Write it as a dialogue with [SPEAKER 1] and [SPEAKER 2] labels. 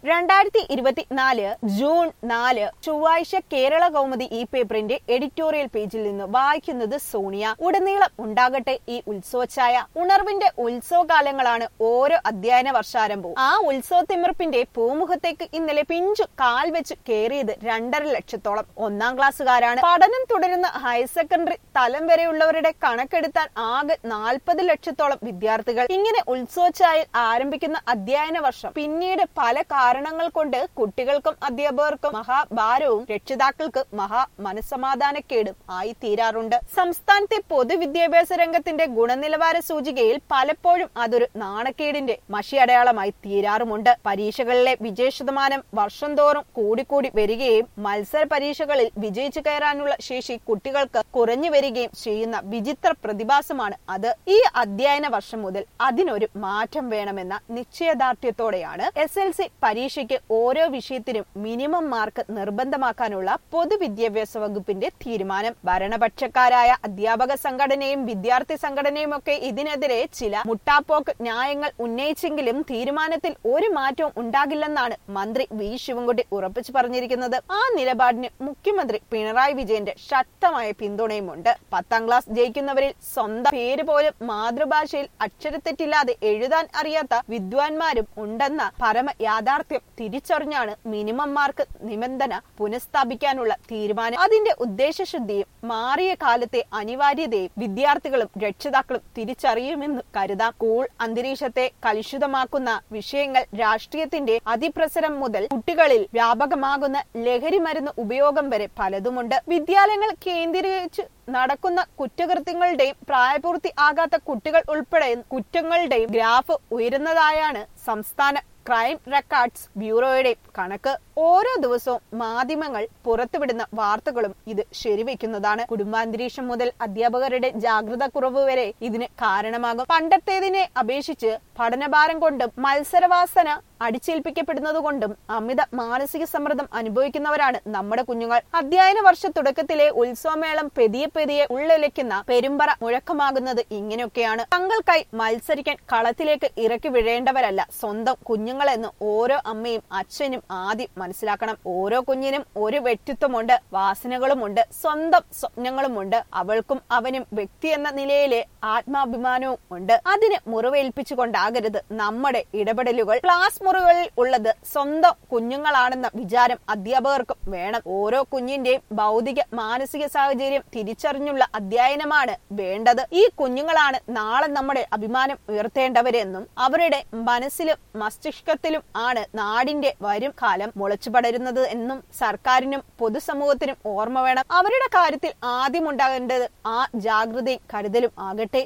[SPEAKER 1] രണ്ടായിരത്തി ഇരുപത്തിനാല് ജൂൺ നാല് ചൊവ്വാഴ്ച കേരള കൗമുദി ഈ പേപ്പറിന്റെ എഡിറ്റോറിയൽ പേജിൽ നിന്ന് വായിക്കുന്നത് സോണിയ ഉടനീളം ഉണ്ടാകട്ടെ ഈ ഉത്സവഛായ ഉണർവിന്റെ ഉത്സവകാലങ്ങളാണ് ഓരോ അധ്യയന വർഷാരംഭവും ആ ഉത്സവത്തിമിർപ്പിന്റെ പൂമുഖത്തേക്ക് ഇന്നലെ പിഞ്ചു കാൽ വെച്ച് കയറിയത് രണ്ടര ലക്ഷത്തോളം ഒന്നാം ക്ലാസ്സുകാരാണ് പഠനം തുടരുന്ന ഹയർ സെക്കൻഡറി തലം വരെയുള്ളവരുടെ കണക്കെടുത്താൽ ആകെ നാൽപ്പത് ലക്ഷത്തോളം വിദ്യാർത്ഥികൾ ഇങ്ങനെ ഉത്സവച്ചായൽ ആരംഭിക്കുന്ന അധ്യയന വർഷം പിന്നീട് പല കാരണങ്ങൾ കൊണ്ട് കുട്ടികൾക്കും അധ്യാപകർക്കും മഹാഭാരവും രക്ഷിതാക്കൾക്ക് മഹാ മനസ്സമാധാനക്കേടും ആയി തീരാറുണ്ട് സംസ്ഥാനത്തെ പൊതുവിദ്യാഭ്യാസ രംഗത്തിന്റെ ഗുണനിലവാര സൂചികയിൽ പലപ്പോഴും അതൊരു നാണക്കേടിന്റെ മഷിയടയാളമായി തീരാറുമുണ്ട് പരീക്ഷകളിലെ വിജയ ശതമാനം വർഷം തോറും കൂടിക്കൂടി വരികയും മത്സര പരീക്ഷകളിൽ വിജയിച്ചു കയറാനുള്ള ശേഷി കുട്ടികൾക്ക് കുറഞ്ഞു വരികയും ചെയ്യുന്ന വിചിത്ര പ്രതിഭാസമാണ് അത് ഈ അധ്യയന വർഷം മുതൽ അതിനൊരു മാറ്റം വേണമെന്ന നിശ്ചയദാർഢ്യത്തോടെയാണ് എസ് എൽ സി പരീക്ഷയ്ക്ക് ഓരോ വിഷയത്തിനും മിനിമം മാർക്ക് നിർബന്ധമാക്കാനുള്ള പൊതുവിദ്യാഭ്യാസ വകുപ്പിന്റെ തീരുമാനം ഭരണപക്ഷക്കാരായ അധ്യാപക സംഘടനയും വിദ്യാർത്ഥി സംഘടനയും ഒക്കെ ഇതിനെതിരെ ചില മുട്ടാപ്പോക്ക് ന്യായങ്ങൾ ഉന്നയിച്ചെങ്കിലും തീരുമാനത്തിൽ ഒരു മാറ്റവും ഉണ്ടാകില്ലെന്നാണ് മന്ത്രി വി ശിവൻകുട്ടി ഉറപ്പിച്ചു പറഞ്ഞിരിക്കുന്നത് ആ നിലപാടിന് മുഖ്യമന്ത്രി പിണറായി വിജയന്റെ ശക്തമായ പിന്തുണയുമുണ്ട് പത്താം ക്ലാസ് ജയിക്കുന്നവരിൽ സ്വന്തം പേര് പോലും മാതൃഭാഷയിൽ അക്ഷരത്തെറ്റില്ലാതെ എഴുതാൻ അറിയാത്ത വിദ്വാൻമാരും ഉണ്ടെന്ന പരമ യാഥാർത്ഥ്യം തിരിച്ചറിഞ്ഞാണ് മിനിമം മാർക്ക് നിബന്ധന പുനഃസ്ഥാപിക്കാനുള്ള തീരുമാനം അതിന്റെ ഉദ്ദേശശുദ്ധിയും മാറിയ കാലത്തെ അനിവാര്യതയും വിദ്യാർത്ഥികളും രക്ഷിതാക്കളും തിരിച്ചറിയുമെന്ന് കരുതാം സ്കൂൾ അന്തരീക്ഷത്തെ കലുഷിതമാക്കുന്ന വിഷയങ്ങൾ രാഷ്ട്രീയത്തിന്റെ അതിപ്രസരം മുതൽ കുട്ടികളിൽ വ്യാപകമാകുന്ന ലഹരി മരുന്ന് ഉപയോഗം വരെ പലതുമുണ്ട് വിദ്യാലയങ്ങൾ കേന്ദ്രീകരിച്ച് നടക്കുന്ന കുറ്റകൃത്യങ്ങളുടെയും പ്രായപൂർത്തി ആകാത്ത കുട്ടികൾ ഉൾപ്പെടെ കുറ്റങ്ങളുടെയും ഗ്രാഫ് ഉയരുന്നതായാണ് സംസ്ഥാന ക്രൈം റെക്കോർഡ്സ് ബ്യൂറോയുടെ കണക്ക് ഓരോ ദിവസവും മാധ്യമങ്ങൾ പുറത്തുവിടുന്ന വാർത്തകളും ഇത് ശരിവെക്കുന്നതാണ് കുടുംബാന്തരീക്ഷം മുതൽ അധ്യാപകരുടെ ജാഗ്രത കുറവ് വരെ ഇതിന് കാരണമാകും പണ്ടത്തേതിനെ അപേക്ഷിച്ച് പഠനഭാരം കൊണ്ടും മത്സരവാസന അടിച്ചേൽപ്പിക്കപ്പെടുന്നതുകൊണ്ടും അമിത മാനസിക സമ്മർദ്ദം അനുഭവിക്കുന്നവരാണ് നമ്മുടെ കുഞ്ഞുങ്ങൾ അധ്യയന വർഷ തുടക്കത്തിലെ ഉത്സവമേളം പെതിയെ പെതിയെ ഉള്ളിലയ്ക്കുന്ന പെരുമ്പറ മുഴക്കമാകുന്നത് ഇങ്ങനെയൊക്കെയാണ് തങ്ങൾക്കായി മത്സരിക്കാൻ കളത്തിലേക്ക് ഇറക്കി വിഴേണ്ടവരല്ല സ്വന്തം കുഞ്ഞുങ്ങളെന്ന് ഓരോ അമ്മയും അച്ഛനും ആദ്യം മനസ്സിലാക്കണം ഓരോ കുഞ്ഞിനും ഒരു വ്യക്തിത്വമുണ്ട് വാസനകളുമുണ്ട് സ്വന്തം സ്വപ്നങ്ങളുമുണ്ട് അവൾക്കും അവനും വ്യക്തി എന്ന നിലയിലെ ആത്മാഭിമാനവും ഉണ്ട് അതിന് മുറിവേൽപ്പിച്ചുകൊണ്ടാകരുത് നമ്മുടെ ഇടപെടലുകൾ ക്ലാസ് മുറികളിൽ ഉള്ളത് സ്വന്തം കുഞ്ഞുങ്ങളാണെന്ന വിചാരം അധ്യാപകർക്കും വേണം ഓരോ കുഞ്ഞിന്റെയും ഭൗതിക മാനസിക സാഹചര്യം തിരിച്ചറിഞ്ഞുള്ള അധ്യയനമാണ് വേണ്ടത് ഈ കുഞ്ഞുങ്ങളാണ് നാളെ നമ്മുടെ അഭിമാനം ഉയർത്തേണ്ടവരെന്നും അവരുടെ മനസ്സിലും മസ്തിഷ്കത്തിലും ആണ് നാടിന്റെ വരും കാലം മുളച്ചു പടരുന്നത് എന്നും സർക്കാരിനും പൊതുസമൂഹത്തിനും ഓർമ്മ വേണം അവരുടെ കാര്യത്തിൽ ആദ്യം ഉണ്ടാകേണ്ടത് ആ ജാഗ്രതയും കരുതലും ആകട്ടെ